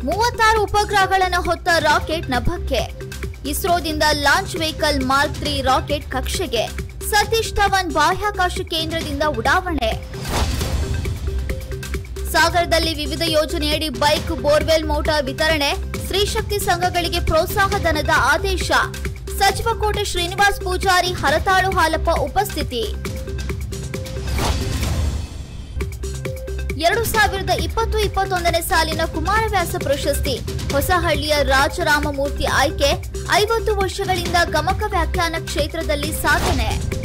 ಮೂವತ್ತಾರು ಉಪಗ್ರಹಗಳನ್ನು ಹೊತ್ತ ರಾಕೆಟ್ ನಭಕ್ಕೆ ಇಸ್ರೋದಿಂದ launch vehicle mark three rocket ಕಕ್ಷೆಗೆ ಸತೀಶ್ ಧವನ್ ಬಾಹ್ಯಾಕಾಶ ಕೇಂದ್ರದಿಂದ ಉಡಾವಣೆ ಸಾಗರದಲ್ಲಿ ವಿವಿಧ ಯೋಜನೆಯಡಿ ಬೈಕ್ ಬೋರ್ವೆಲ್ ಮೋಟಾರ್ ವಿತರಣೆ ಸ್ತ್ರೀಶಕ್ತಿ ಸಂಘಗಳಿಗೆ ಪ್ರೋತ್ಸಾಹ ಧನದ ಆದೇಶ ಸಚಿವ ಕೋಟೆ ಶ್ರೀನಿವಾಸ್ ಪೂಜಾರಿ ಹರತಾಳು ಹಾಲಪ್ಪ ಉಪಸ್ಥಿತಿ ಎರಡು ಸಾವಿರದ ಇಪ್ಪತ್ತು ಇಪ್ಪತ್ತೊಂದನೇ ಸಾಲಿನ ಕುಮಾರವ್ಯಾಸ ಪ್ರಶಸ್ತಿ ಹೊಸಹಳ್ಳಿಯ ರಾಜರಾಮಮೂರ್ತಿ ಆಯ್ಕೆ ಐವತ್ತು ವರ್ಷಗಳಿಂದ ಗಮಕ ವ್ಯಾಖ್ಯಾನ ಕ್ಷೇತ್ರದಲ್ಲಿ ಸಾಧನೆ